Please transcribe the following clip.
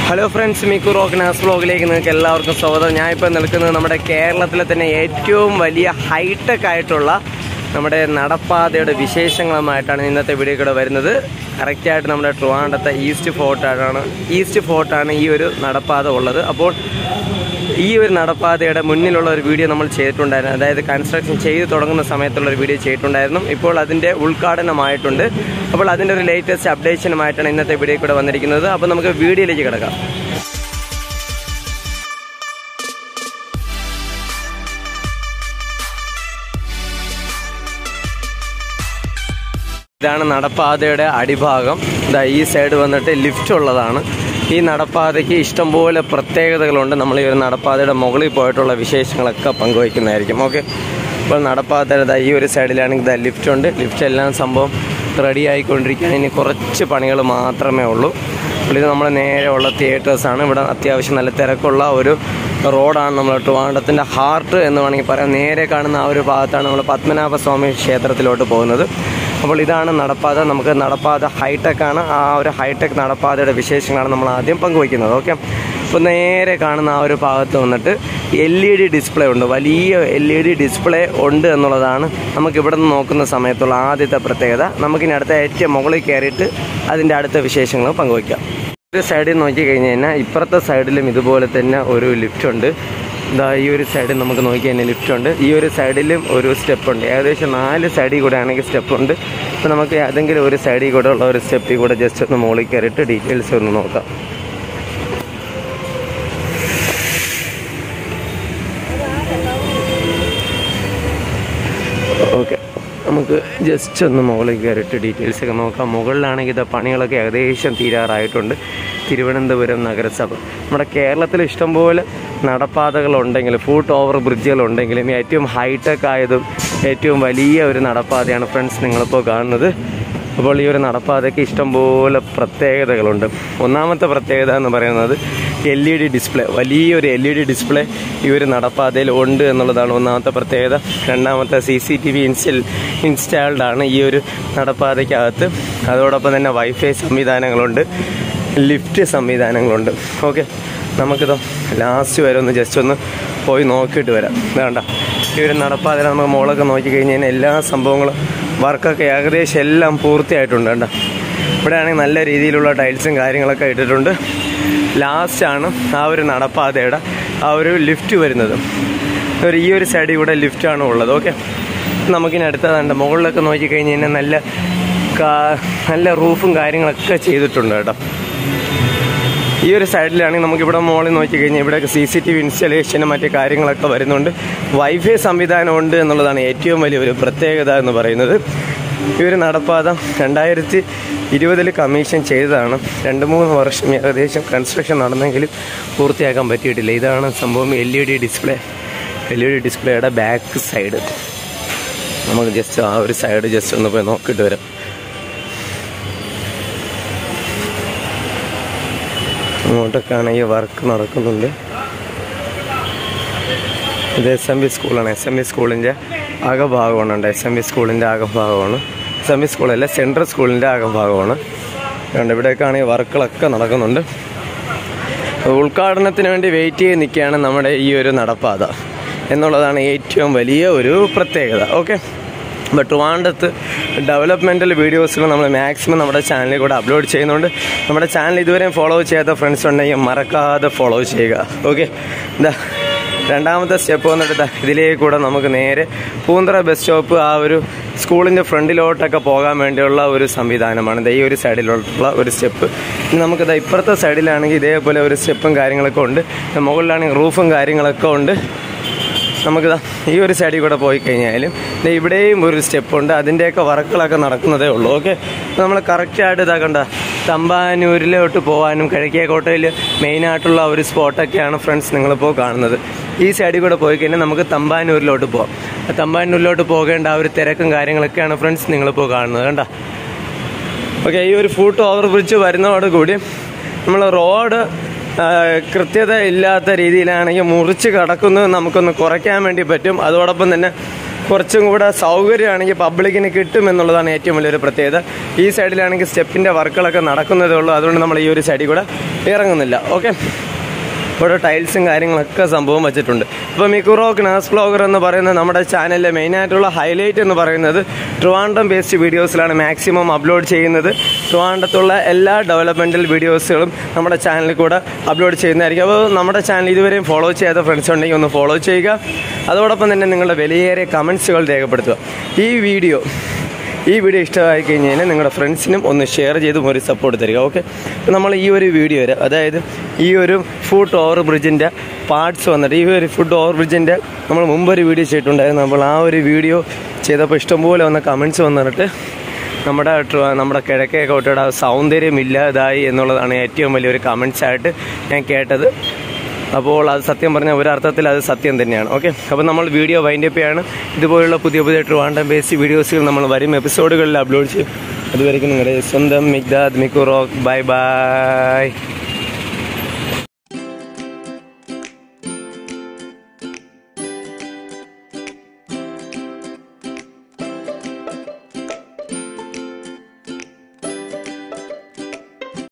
hello friends Mikku റോക്കിനാസ് വ്ലോഗിലേക്ക് നിങ്ങൾക്ക് എല്ലാവർക്കും സ്വാഗതം ഞാൻ ഇപ്പോൾ നിൽക്കുന്നത് നമ്മുടെ കേരളത്തിലെ തന്നെ ഏറ്റവും വലിയ ഹൈടെക് ആയിട്ടുള്ള നമ്മുടെ നടപ്പാതയുടെ വിശേഷങ്ങളുമായിട്ടാണ് ഇന്നത്തെ വീഡിയോ കൂടെ വരുന്നത് കറക്റ്റായിട്ട് നമ്മുടെ ട്രിവാൻഡത്തെ ഈസ്റ്റ് ഫോർട്ടാണ് ഈസ്റ്റ് ഫോർട്ടാണ് ഈ ഒരു നടപ്പാത ഉള്ളത് അപ്പോൾ ഈ ഒരു നടപ്പാതയുടെ മുന്നിലുള്ള ഒരു വീഡിയോ നമ്മൾ ചെയ്തിട്ടുണ്ടായിരുന്നു അതായത് കൺസ്ട്രക്ഷൻ ചെയ്ത് തുടങ്ങുന്ന സമയത്തുള്ള ഒരു വീഡിയോ ചെയ്തിട്ടുണ്ടായിരുന്നു ഇപ്പോൾ അതിൻ്റെ ഉദ്ഘാടനമായിട്ടുണ്ട് അപ്പോൾ അതിൻ്റെ ഒരു ലേറ്റസ്റ്റ് അപ്ഡേഷനുമായിട്ടാണ് ഇന്നത്തെ വീഡിയോ കൂടെ വന്നിരിക്കുന്നത് അപ്പോൾ നമുക്ക് വീഡിയോയിലേക്ക് കിടക്കാം ഇതാണ് നടപ്പാതയുടെ അടിഭാഗം ഇതാ ഈ സൈഡ് വന്നിട്ട് ലിഫ്റ്റ് ഉള്ളതാണ് ഈ നടപ്പാതയ്ക്ക് ഇഷ്ടംപോലെ പ്രത്യേകതകളുണ്ട് നമ്മൾ ഈ ഒരു നടപ്പാതയുടെ മുകളിൽ പോയിട്ടുള്ള വിശേഷങ്ങളൊക്കെ പങ്കുവയ്ക്കുന്നതായിരിക്കും ഓക്കെ ഇപ്പോൾ നടപ്പാതയുടെ ദാ ഈ ഒരു സൈഡിലാണെങ്കിൽ ഇതാ ലിഫ്റ്റ് ഉണ്ട് ലിഫ്റ്റ് എല്ലാം സംഭവം റെഡി ആയിക്കൊണ്ടിരിക്കുകയാണ് ഇനി കുറച്ച് പണികൾ മാത്രമേ ഉള്ളൂ അപ്പോൾ ഇത് നമ്മൾ നേരെ ഉള്ള തിയേറ്റേഴ്സാണ് ഇവിടെ അത്യാവശ്യം നല്ല തിരക്കുള്ള ഒരു റോഡാണ് നമ്മൾ ട്രിവാൻഡത്തിൻ്റെ ഹാർട്ട് എന്ന് വേണമെങ്കിൽ പറയാം നേരെ കാണുന്ന ആ ഒരു ഭാഗത്താണ് നമ്മൾ പത്മനാഭ സ്വാമി ക്ഷേത്രത്തിലോട്ട് പോകുന്നത് അപ്പോൾ ഇതാണ് നടപ്പാത നമുക്ക് നടപ്പാത ഹൈടെക് ആണ് ആ ഒരു ഹൈടെക് നടപ്പാതയുടെ വിശേഷങ്ങളാണ് നമ്മൾ ആദ്യം പങ്കുവയ്ക്കുന്നത് ഓക്കെ അപ്പോൾ നേരെ കാണുന്ന ആ ഒരു ഭാഗത്ത് വന്നിട്ട് എൽ ഇ ഡി ഡിസ്പ്ലേ ഉണ്ട് വലിയ എൽ ഇ ഡി ഡിസ്പ്ലേ ഉണ്ട് എന്നുള്ളതാണ് നമുക്ക് ഇവിടെ നിന്ന് നോക്കുന്ന സമയത്തുള്ള ആദ്യത്തെ പ്രത്യേകത നമുക്കിനി അടുത്ത ഏറ്റവും മുകളിൽ കയറിയിട്ട് അതിൻ്റെ അടുത്ത വിശേഷങ്ങൾ പങ്കുവയ്ക്കാം ഒരു സൈഡിൽ നോക്കി കഴിഞ്ഞ് കഴിഞ്ഞാൽ ഇപ്പുറത്തെ സൈഡിലും ഇതുപോലെ തന്നെ ഒരു ലിഫ്റ്റ് ഉണ്ട് ഇതാ ഈ ഒരു സൈഡിൽ നമുക്ക് നോക്കി കഴിഞ്ഞാൽ ലിഫ്റ്റ് ഉണ്ട് ഈ ഒരു സൈഡിലും ഒരു സ്റ്റെപ്പ് ഉണ്ട് ഏകദേശം നാല് സൈഡിൽ കൂടെ ആണെങ്കിൽ സ്റ്റെപ്പ് ഉണ്ട് അപ്പോൾ നമുക്ക് ഏതെങ്കിലും ഒരു സൈഡിൽ കൂടെ ഉള്ള ഒരു സ്റ്റെപ്പിൽ കൂടെ ജസ്റ്റ് ഒന്ന് മുകളിൽ കയറിയിട്ട് ഡീറ്റെയിൽസ് ഒന്ന് നോക്കാം ഓക്കെ നമുക്ക് ജസ്റ്റ് ഒന്ന് മുകളിൽ കയറിയിട്ട് ഡീറ്റെയിൽസ് ഒക്കെ നോക്കാം മുകളിലാണെങ്കിൽ ഇത് പണികളൊക്കെ ഏകദേശം തീരാറായിട്ടുണ്ട് തിരുവനന്തപുരം നഗരസഭ നമ്മുടെ കേരളത്തിൽ ഇഷ്ടംപോലെ നടപ്പാതകളുണ്ടെങ്കിൽ ഫൂട്ട് ഓവർ ബ്രിഡ്ജുകളുണ്ടെങ്കിലും ഏറ്റവും ഹൈടെക് ആയതും ഏറ്റവും വലിയ ഒരു നടപ്പാതയാണ് ഫ്രണ്ട്സ് നിങ്ങളിപ്പോൾ കാണുന്നത് അപ്പോൾ ഈ ഒരു നടപ്പാതയ്ക്ക് ഇഷ്ടംപോലെ പ്രത്യേകതകളുണ്ട് ഒന്നാമത്തെ പ്രത്യേകത എന്ന് പറയുന്നത് എൽ ഇ ഡി ഡിസ്പ്ലേ വലിയൊരു എൽ ഇ ഡി ഡിസ്പ്ലേ ഈ ഒരു നടപ്പാതയിൽ ഉണ്ട് എന്നുള്ളതാണ് ഒന്നാമത്തെ പ്രത്യേകത രണ്ടാമത്തെ C C T V install installed ആണ് ഈ ഒരു നടപ്പാതയ്ക്കകത്ത് അതോടൊപ്പം തന്നെ വൈഫൈ സംവിധാനങ്ങളുണ്ട് ലിഫ്റ്റ് സംവിധാനങ്ങളുണ്ട് ഓക്കെ നമുക്കിത് ലാസ്റ്റ് വരെ ഒന്ന് ജസ്റ്റ് ഒന്ന് പോയി നോക്കിയിട്ട് വരാം വേണ്ട ഈ ഒരു നടപ്പാതയിൽ നമുക്ക് മുകളൊക്കെ നോക്കി കഴിഞ്ഞ് കഴിഞ്ഞാൽ എല്ലാ സംഭവങ്ങളും വർക്കൊക്കെ ഏകദേശം എല്ലാം പൂർത്തിയായിട്ടുണ്ട് കേട്ടോ ഇവിടെ ആണെങ്കിൽ നല്ല രീതിയിലുള്ള ടൈൽസും കാര്യങ്ങളൊക്കെ ഇട്ടിട്ടുണ്ട് ലാസ്റ്റാണ് ആ ഒരു നടപ്പാതയുടെ ആ ഒരു ലിഫ്റ്റ് വരുന്നത് ഒരു ഈ ഒരു സൈഡിൽ കൂടെ ലിഫ്റ്റാണ് ഉള്ളത് ഓക്കെ നമുക്കിനി അടുത്തതുണ്ട് മുകളിലൊക്കെ നോക്കി കഴിഞ്ഞ് കഴിഞ്ഞാൽ നല്ല കാ- നല്ല റൂഫും കാര്യങ്ങളൊക്കെ ചെയ്തിട്ടുണ്ട് കേട്ടോ ഈ ഒരു സൈഡിലാണെങ്കിൽ നമുക്കിവിടെ മുകളിൽ നോക്കി കഴിഞ്ഞാൽ ഇവിടെയൊക്കെ സി സി ടി വി ഇൻസ്റ്റലേഷനും മറ്റു കാര്യങ്ങളൊക്കെ വരുന്നുണ്ട് വൈഫൈ സംവിധാനം ഉണ്ട് എന്നുള്ളതാണ് ഏറ്റവും വലിയൊരു പ്രത്യേകത എന്ന് പറയുന്നത് ഈ ഒരു നടപ്പാത രണ്ടായിരത്തി ഇരുപതിൽ കമ്മീഷൻ ചെയ്തതാണ് രണ്ട് മൂന്ന് വർഷം ഏകദേശം കൺസ്ട്രക്ഷൻ നടന്നെങ്കിലും പൂർത്തിയാക്കാൻ പറ്റിയിട്ടില്ല ഇതാണ് സംഭവം L E D display L E D ഡിസ്പ്ലേയുടെ ബാക്ക് സൈഡ് നമുക്ക് ജസ്റ്റ് ആ ഒരു സൈഡ് ജസ്റ്റ് ഒന്ന് പോയി നോക്കിയിട്ട് വരാം അങ്ങോട്ടൊക്കെ ആണെങ്കിൽ വർക്ക് നടക്കുന്നുണ്ട് ഇത് എസ് എം ബി സ്കൂളാണ് എസ് എം ബി സ്കൂളിൻ്റെ അകഭാഗമാണ് ഉണ്ട് എസ് എം ബി സ്കൂളിൻ്റെ അകഭാഗമാണ് എസ് എം ബി സ്കൂളല്ല സെൻട്രൽ സ്കൂളിൻ്റെ അകഭാഗമാണ് അതുകൊണ്ട് ഇവിടെയൊക്കെ ആണെങ്കിൽ വർക്കുകളൊക്കെ നടക്കുന്നുണ്ട് ഉദ്ഘാടനത്തിന് വേണ്ടി വെയിറ്റ് ചെയ്ത് നിൽക്കുകയാണ് നമ്മുടെ ഈ ഒരു നടപ്പാത എന്നുള്ളതാണ് ഏറ്റവും വലിയ ഒരു പ്രത്യേകത ഓക്കെ അപ്പോൾ ട്രിവാൻഡത്ത് ഡെവലപ്മെൻറ്റൽ വീഡിയോസുകൾ നമ്മൾ മാക്സിമം നമ്മുടെ ചാനലിൽ കൂടെ അപ്ലോഡ് ചെയ്യുന്നുണ്ട് നമ്മുടെ ചാനൽ ഇതുവരെയും ഫോളോ ചെയ്യാത്ത ഫ്രണ്ട്സ് ഉണ്ടെങ്കിൽ മറക്കാതെ ഫോളോ ചെയ്യുക ഓക്കെ എന്താ രണ്ടാമത്തെ സ്റ്റെപ്പ് വന്നിട്ട് ദാ ഇതിലേക്ക് കൂടെ നമുക്ക് നേരെ പൂന്തറ ബസ് സ്റ്റോപ്പ് ആ ഒരു സ്കൂളിൻ്റെ ഫ്രണ്ടിലോട്ടൊക്കെ പോകാൻ വേണ്ടിയുള്ള ഒരു സംവിധാനമാണ് ദാ ഈ ഒരു സൈഡിലുള്ള ഒരു സ്റ്റെപ്പ് ഇനി നമുക്ക് ദാ ഇപ്പുറത്തെ സൈഡിലാണെങ്കിൽ ഇതേപോലെ ഒരു സ്റ്റെപ്പും കാര്യങ്ങളൊക്കെ ഉണ്ട് മുകളിലാണെങ്കിൽ റൂഫും കാര്യങ്ങളൊക്കെ ഉണ്ട് നമുക്ക് ദാ ഈ ഒരു സൈഡിൽ കൂടെ പോയി കഴിഞ്ഞാലും ദേ ഇവിടെയും ഒരു സ്റ്റെപ്പ് ഉണ്ട് അതിൻ്റെയൊക്കെ വർക്കുകളൊക്കെ നടക്കുന്നതേ ഉള്ളൂ ഓക്കെ നമ്മൾ കറക്റ്റായിട്ട് ഇതാക്കണ്ട തമ്പാനൂരിലോട്ട് പോകാനും കിഴക്കേക്കോട്ടയിൽ മെയിനായിട്ടുള്ള ഒരു സ്പോട്ടൊക്കെയാണ് ഫ്രണ്ട്സ് നിങ്ങളിപ്പോൾ കാണുന്നത് ഈ സൈഡിൽ കൂടെ പോയി കഴിഞ്ഞാൽ നമുക്ക് തമ്പാനൂരിലോട്ട് പോകാം ആ തമ്പാനൂരിലോട്ട് പോകേണ്ട ആ ഒരു തിരക്കും കാര്യങ്ങളൊക്കെയാണ് ഫ്രണ്ട്സ് നിങ്ങളിപ്പോൾ കാണുന്നത് കണ്ടോ ഓക്കെ ഈ ഒരു ഫൂട്ട് ഓവർ ബ്രിഡ്ജ് വരുന്നതോടുകൂടി നമ്മൾ റോഡ് ആ, കൃത്യത ഇല്ലാത്ത രീതിയിലാണെങ്കിൽ മുറിച്ച് കടക്കുന്നത് നമുക്കൊന്ന് കുറയ്ക്കാൻ വേണ്ടി പറ്റും അതോടൊപ്പം തന്നെ കുറച്ചും കൂടെ സൗകര്യമാണെങ്കിൽ പബ്ലിക്കിന് കിട്ടും എന്നുള്ളതാണ് ഏറ്റവും വലിയൊരു പ്രത്യേകത ഈ സൈഡിലാണെങ്കിൽ സ്റ്റെപ്പിൻ്റെ വർക്കുകളൊക്കെ നടക്കുന്നതേ ഉള്ളൂ അതുകൊണ്ട് നമ്മൾ ഈ ഒരു സൈഡിൽ കൂടെ ഇറങ്ങുന്നില്ല ഓക്കെ ഇവിടെ ടൈൽസും കാര്യങ്ങളൊക്കെ സംഭവം വെച്ചിട്ടുണ്ട് ഇപ്പോൾ മിക്കുറോ ക്നാസ് വ്ളോഗർ എന്ന് പറയുന്ന നമ്മുടെ ചാനലിലെ മെയിനായിട്ടുള്ള ഹൈലൈറ്റ് എന്ന് പറയുന്നത് ട്രിവാൻഡം ബേസ്ഡ് വീഡിയോസിലാണ് മാക്സിമം അപ്ലോഡ് ചെയ്യുന്നത് ട്രിവാൻഡത്തുള്ള എല്ലാ ഡെവലപ്മെൻറ്റൽ വീഡിയോസുകളും നമ്മുടെ ചാനലിൽ കൂടെ അപ്ലോഡ് ചെയ്യുന്നതായിരിക്കും അപ്പോൾ നമ്മുടെ ചാനൽ ഇതുവരെയും ഫോളോ ചെയ്യാത്ത ഫ്രണ്ട്സ് ഉണ്ടെങ്കിൽ ഒന്ന് ഫോളോ ചെയ്യുക അതോടൊപ്പം തന്നെ നിങ്ങളുടെ വിലയേറിയ കമൻസുകൾ രേഖപ്പെടുത്തുക ഈ വീഡിയോ ഈ വീഡിയോ ഇഷ്ടമായി കഴിഞ്ഞ് കഴിഞ്ഞാൽ നിങ്ങളുടെ ഫ്രണ്ട്സിനും ഒന്ന് ഷെയർ ചെയ്തും ഒരു സപ്പോർട്ട് തരിക ഓക്കെ നമ്മൾ ഈ ഒരു വീഡിയോ വരെ അതായത് ഈ ഒരു ഫുഡ് ഓവർ ബ്രിഡ്ജിൻ്റെ പാർട്സ് വന്നിട്ട് ഈ ഒരു ഫുഡ് ഓവർ ബ്രിഡ്ജിൻ്റെ നമ്മൾ മുമ്പൊരു വീഡിയോ ചെയ്തിട്ടുണ്ടായിരുന്നു നമ്മൾ ആ ഒരു വീഡിയോ ചെയ്തപ്പോൾ ഇഷ്ടംപോലെ വന്ന കമൻസ് വന്നിട്ട് നമ്മുടെ ട്ര- നമ്മുടെ കിഴക്കേ കോട്ടയുടെ ആ സൗന്ദര്യം ഇല്ലാതായി എന്നുള്ളതാണ് ഏറ്റവും വലിയൊരു കമൻസ് ആയിട്ട് ഞാൻ കേട്ടത് അപ്പോൾ അത് സത്യം പറഞ്ഞാൽ ഒരർത്ഥത്തിൽ അത് സത്യം തന്നെയാണ് ഓക്കെ അപ്പോൾ നമ്മൾ വീഡിയോ വൈൻഡപ്പ് ചെയ്യാണ് ഇതുപോലുള്ള പുതിയ പുതിയ ട്രിവാൻഡം ബേസ് വീഡിയോസുകൾ നമ്മൾ വരും എപ്പിസോഡുകളിൽ അപ്ലോഡ് ചെയ്യും അതുവരെയ്ക്കും നിങ്ങളുടെ സ്വന്തം Migdad Mikku Rock bye by